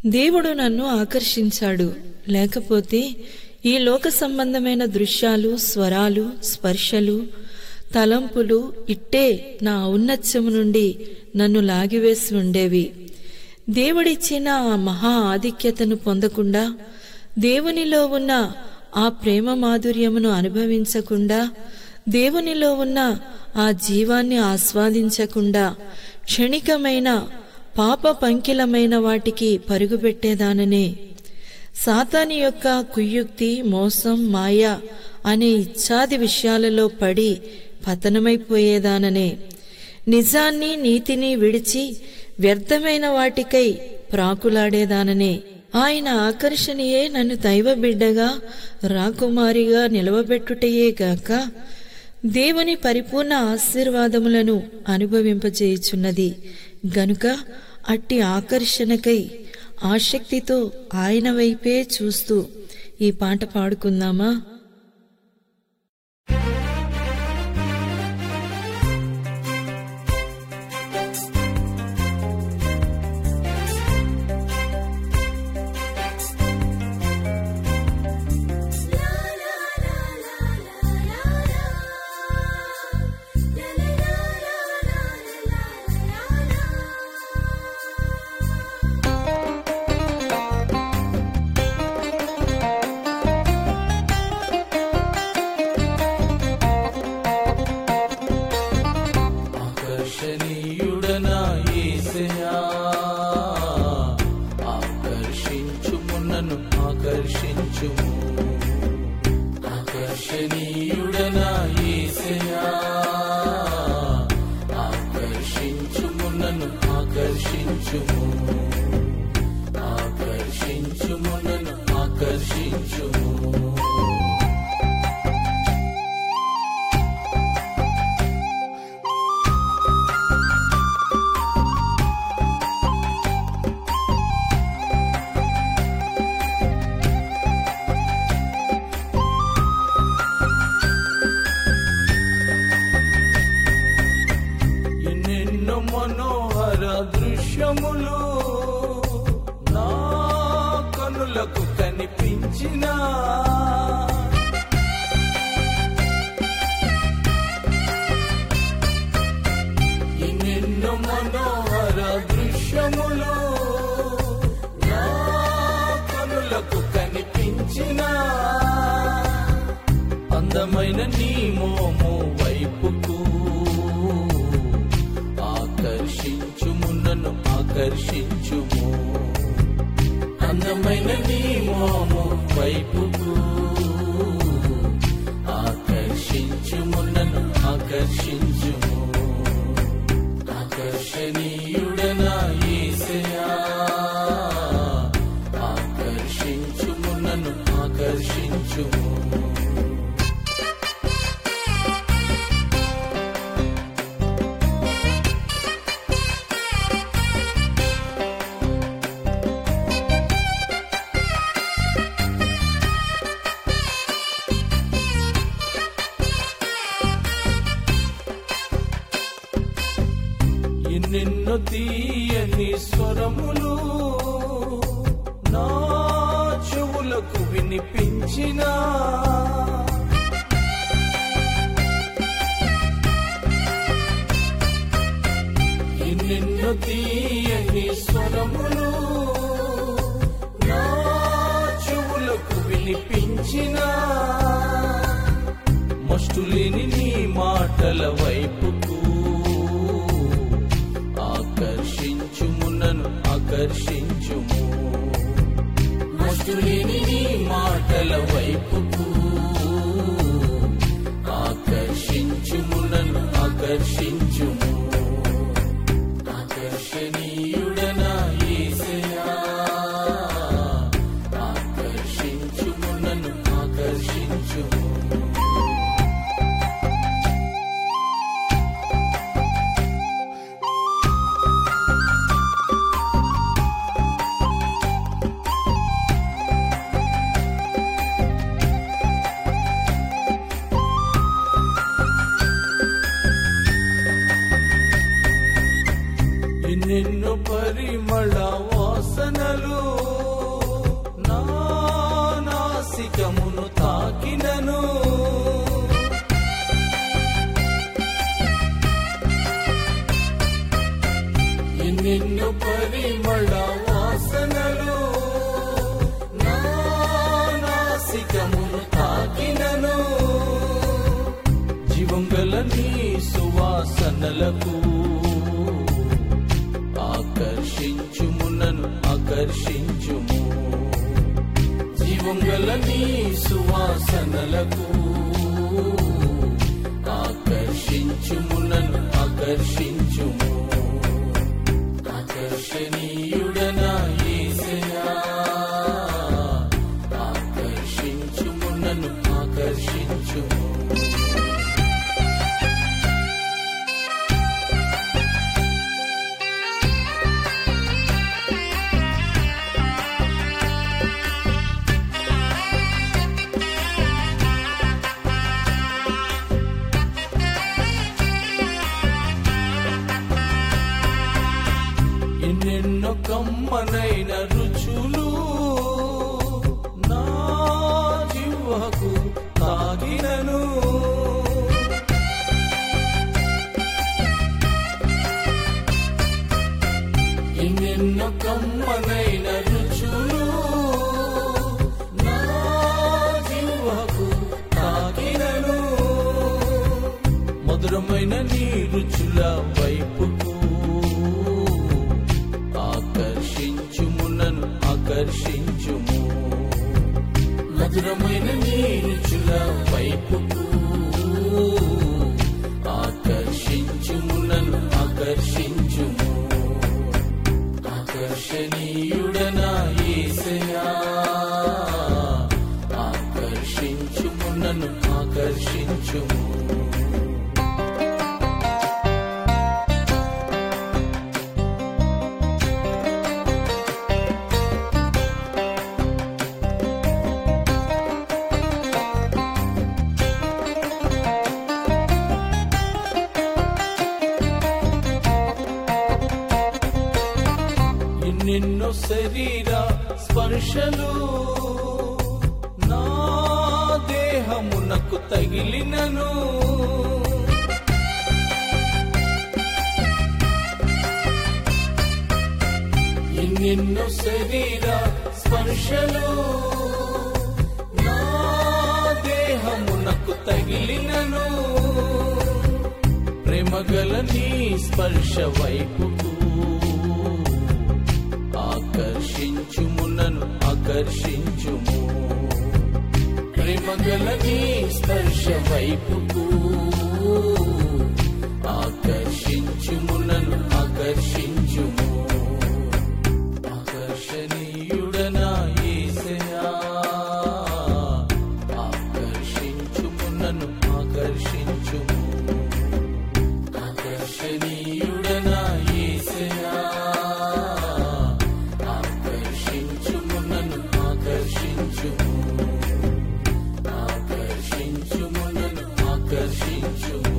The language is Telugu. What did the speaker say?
దేవుడు నన్ను ఆకర్షించాడు లేకపోతే ఈ లోక సంబంధమైన దృశ్యాలు స్వరాలు స్పర్శలు తలంపులు ఇట్టే నా ఔన్నత్యము నుండి నన్ను లాగివేసి ఉండేవి దేవుడిచ్చిన ఆ మహా ఆధిక్యతను పొందకుండా దేవునిలో ఉన్న ఆ ప్రేమ మాధుర్యమును అనుభవించకుండా దేవునిలో ఉన్న ఆ జీవాన్ని ఆస్వాదించకుండా క్షణికమైన పాప పంకిలమైన వాటికి పరుగుపెట్టేదాననే సాతాని యొక్క కుయుక్తి మోసం మాయ అనే ఇచ్ఛాది విషయాలలో పడి పతనమైపోయేదాననే నిజాన్ని నీతిని విడిచి వ్యర్థమైన వాటికై ప్రాకులాడేదాననే ఆయన ఆకర్షణయే నన్ను దైవ బిడ్డగా రాకుమారిగా నిలవబెట్టుటయే గాక దేవుని పరిపూర్ణ ఆశీర్వాదములను అనుభవింపచేయుచున్నది గనుక అట్టి ఆకర్షణకై ఆసక్తితో ఆయన వైపే చూస్తూ ఈ పాట పాడుకుందామా ఆకర్షణీయుడనా యేసయ్యా ఆకర్షించుము నన్ను ఆకర్షించుము ఆకర్షణీయుడనా యేసయ్యా ఆకర్షించుము నన్ను ఆకర్షించుము ఆకర్షించుము నన్ను ఆకర్షించుము ఎన్నెన్నో మనోహర దృశ్యములు నా కనులకు కనిపించిన ఎన్నెన్నో మనోహర దృశ్యములు నా కనులకు కనిపించిన అందమైన నీ మోము వైపుకు ఆకర్షించుము నన్ను ఆకర్షించుము అందమైన నీ మోము వైపుకు ఆకర్షించుము నన్ను ఆకర్షించుము ఆకర్షణీయుడనా యేసయ్యా ఆకర్షించుము నన్ను ఆకర్షించుము ఎన్నెన్నో తీయని స్వరములు నా చెవులకు వినిపించిన ఎన్నెన్నో తీయని స్వరములు నా చెవులకు వినిపించిన మష్టులేని నీ మాటల వైపుకు ఆకర్షించుము నన్ను ఆకర్షించుము మష్టులేని నీ మాటల వైపుకు ఆకర్షించుము నన్ను ఆకర్షించుము ఆకర్షణీయుడనా యేసయ్యా ఆకర్షించుము నన్ను ఆకర్షించుము సువాసనలకు ఆకర్షించుము నన్ను ఆకర్షించుము జీవం గల నీ సువాసనలకు ఆకర్షించుము నన్ను ఆకర్షించుము ఆకర్షణీయుడనా యేసయ్యా ఆకర్షించుము నన్ను ఆకర్షించుము ఎన్నెన్నో కమ్మనైన రుచులు నా జివ్వకు తాగినను ఎన్నెన్నో కమ్మనైన రుచులు నా జివ్వకు తాగినను మధురమైన నీ రుచుల వైపుకు ఆకర్షించుము నన్ను ఆకర్షించుము మధురమైన నీ రుచుల వైపుకు ఆకర్షించుము నన్ను ఆకర్షించుము ఆకర్షణీయుడనా యేసయ్యా ఆకర్షించుము నన్ను ఆకర్షించుము ఎన్నెన్నో శరీర స్పర్శలు నా దేహమునకు తగిలినను ఎన్నెన్నో శరీర స్పర్శలు నా దేహమునకు తగిలినను ప్రేమగల నీ స్పర్శ వైపుకు ఆకర్షించుము నన్ను ఆకర్షించుము ప్రేమగల నీ స్పర్శ వైపుకు ఆకర్షించుము నన్ను ఆకర్షించుము ఆకర్షణీయుడనా యేసయ్యా ఆకర్షించుము నన్ను ఆకర్షించుము ఆకర్షణీయుడనా యేసయ్యా ఆకర్షించుము నన్ను ఆకర్షించుము ఆకర్షించుము నన్ను ఆకర్షించుము